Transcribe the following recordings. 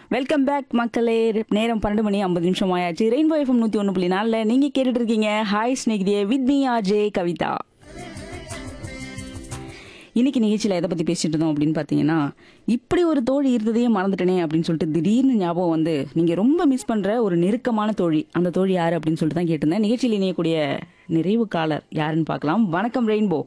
Welcome back மக்களே நேரம் பன்னெண்டு மணி ஐம்பது நிமிஷம் ஆயாச்சு ரெயின்போ எஃப்எம் நூற்றி ஒன்று புள்ளி நாலில் நீங்கள் கேட்டுட்டு இருக்கீங்க ஹாய் ஸ்நேகிதியே வித் மீ ஆஜே கவிதா இன்னைக்கு நிகழ்ச்சியில் எதை பற்றி பேசிட்டு இருந்தோம் அப்படின்னு பார்த்தீங்கன்னா இப்படி ஒரு தோழி இருந்ததையே மறந்துட்டேனே அப்படின்னு சொல்லிட்டு திடீர்னு ஞாபகம் வந்து நீங்கள் ரொம்ப மிஸ் பண்ணுற ஒரு நெருக்கமான தோழி அந்த தோழி யார் அப்படின்னு சொல்லிட்டு தான் கேட்டிருந்தேன் நிகழ்ச்சியில் இணையக்கூடிய நிறைவு காலர் யாருன்னு பார்க்கலாம் வணக்கம் ரெயின்போ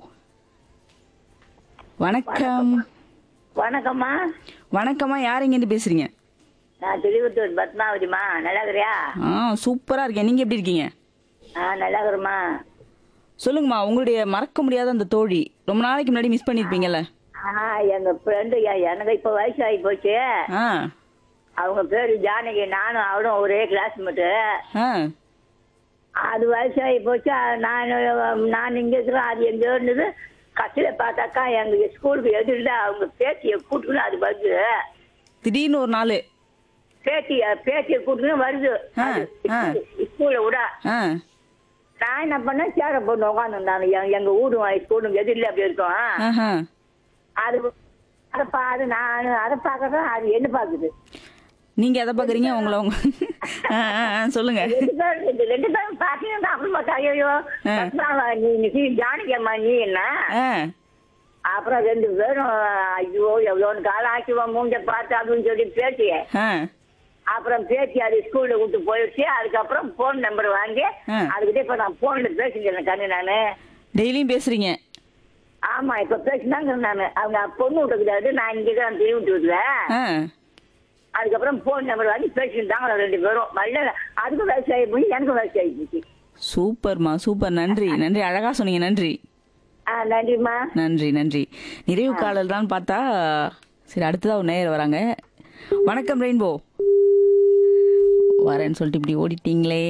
வணக்கம் வணக்கம்மா வணக்கம்மா யார் இங்கேருந்து பேசுறீங்க நான் திருவத்தூர் பத்மாவதிம்மா நல்லா இருக்கிறியா ஆ சூப்பரா இருக்கேன் நீங்க எப்படி இருக்கீங்க ஆ நல்லா இருக்கிறம்மா சொல்லுங்கம்மா உங்களுடைய மறக்க முடியாத அந்த தோழி ரொம்ப நாளைக்கு முன்னாடி மிஸ் பண்ணிருப்பீங்கல்ல ஆ எங்க ஃப்ரெண்டு எனக்கு இப்ப வயசு ஆகி போச்சு ஆ அவங்க பேரு ஜானகி நானும் அவளும் ஒரே கிளாஸ்மேட்டு ஆ அது வயசாகி போச்சு அ- நான் நான் இங்க இருக்கிறேன் அது எங்க இருந்தது கடைசியில பார்த்தாக்கா எங்க ஸ்கூலுக்கு எதிரில் அவங்க பேத்தியை கூட்டுன்னு அது வருது திடீர்னு ஒரு நாள் பேத்திய பேத்தியை கூட்டுன்னு வருது ஆ, ஆ. ஸ்கூல்ல விட ஆ நான் என்ன பண்ணேன் சேர போட்டு உட்காந்துருந்தாங்க எங்க வீடும் ஸ்கூலும் எதிரில் அப்படி இருக்கும் ஆஹா. அது அதை பா அது நான் அதை பார்க்கறேன் அது என்ன பார்க்குது நீங்க எதை பாக்குறீங்க உங்களை உங்க ஆ, ஆ, ஆ, சொல்லுங்க ரெண்டு பேரும் இது ரெண்டு பேரும் பார்த்தீங்கன்னா அப்புறம் பார்த்தா ஐயோ ஆ. பத்மாவா, நீ இன்னைக்கு ஜானகியம்மா நீ என்ன ஆ அப்புறம் ரெண்டு பேரும் ஐயோ எவ்வளோன்னு காலம் ஆக்கிவா மூஞ்ச பார்த்து அப்படின்னு சொல்லி பேசிய ஆ அப்புறம் பேசி அது ஸ்கூல்ல விட்டு போயிடுச்சு அதுக்கப்புறம் போன் நம்பர் வாங்கி ஆ. அதுக்கிட்ட இப்ப நான் போன்ல பேசிக்கிறேன் கண்ணு நானு டெய்லியும் பேசுறீங்க ஆமா இப்ப பேசினாங்க நானு அவங்க பொண்ணு விட்டுக்கிறாரு நான் இங்க தான் திருவி விட்டுருக்கேன் ஆ அதுக்கப்புறம் போன் நம்பர் வாங்கி பேசிட்டாங்க ரெண்டு பேரும் நல்ல அதுக்கும் வயசாகி போய் எனக்கும் வயசாகி போச்சு சூப்பர்மா சூப்பர் நன்றி நன்றி அழகா சொன்னீங்க நன்றி ஆ நன்றிம்மா நன்றி நன்றி நிறைவு காலர் தான் பார்த்தா சரி அடுத்ததா ஒரு நேயர் வராங்க வணக்கம் ரெயின்போ வரேன்னு சொல்லிட்டு இப்படி ஓடிட்டீங்களே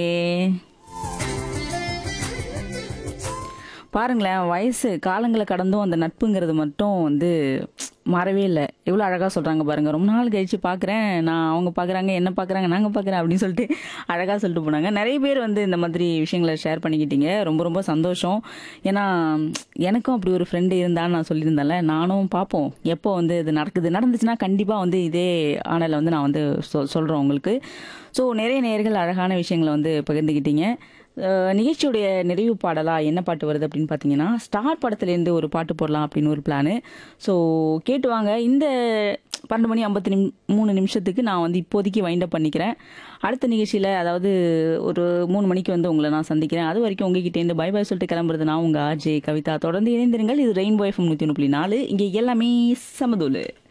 பாருங்களேன் வயசு காலங்களை கடந்தும் அந்த நட்புங்கிறது மட்டும் வந்து மாறவே இல்லை எவ்வளோ அழகாக சொல்கிறாங்க பாருங்க ரொம்ப நாள் கழிச்சு பார்க்குறேன் நான் அவங்க பார்க்குறாங்க என்ன பார்க்குறாங்க நாங்கள் பார்க்குறேன் அப்படின்னு சொல்லிட்டு அழகாக சொல்லிட்டு போனாங்க நிறைய பேர் வந்து இந்த மாதிரி விஷயங்களை ஷேர் பண்ணிக்கிட்டீங்க ரொம்ப ரொம்ப சந்தோஷம் ஏன்னா எனக்கும் அப்படி ஒரு ஃப்ரெண்டு இருந்தான்னு நான் சொல்லியிருந்தேன்ல நானும் பார்ப்போம் எப்போ வந்து இது நடக்குது நடந்துச்சுன்னா கண்டிப்பாக வந்து இதே ஆனலை வந்து நான் வந்து சொல் சொல்கிறேன் உங்களுக்கு ஸோ நிறைய நேர்கள் அழகான விஷயங்களை வந்து பகிர்ந்துக்கிட்டீங்க அஹ் நிகழ்ச்சியுடைய நிறைவு பாடலா என்ன பாட்டு வருது அப்படின்னு பார்த்தீங்கன்னா ஸ்டார் படத்துலேருந்து ஒரு பாட்டு போடலாம் அப்படின்னு ஒரு பிளானு ஸோ கேட்டு வாங்க இந்த பன்னெண்டு மணி ஐம்பத்தி நிம் மூணு நிமிஷத்துக்கு நான் வந்து இப்போதைக்கு வைண்டப் பண்ணிக்கிறேன் அடுத்த நிகழ்ச்சியில் அதாவது ஒரு மூணு மணிக்கு வந்து உங்களை நான் சந்திக்கிறேன் அது வரைக்கும் உங்ககிட்டேருந்து பை பை சொல்லிட்டு கிளம்புறது நான் உங்கள் ஆர்ஜே கவிதா தொடர்ந்து இணைந்திருங்கள் இது ரெயின்போ எஃப்எம் நூற்றி ஒன்று புள்ளி நாலு இங்கே எல்லாமே சமதூளு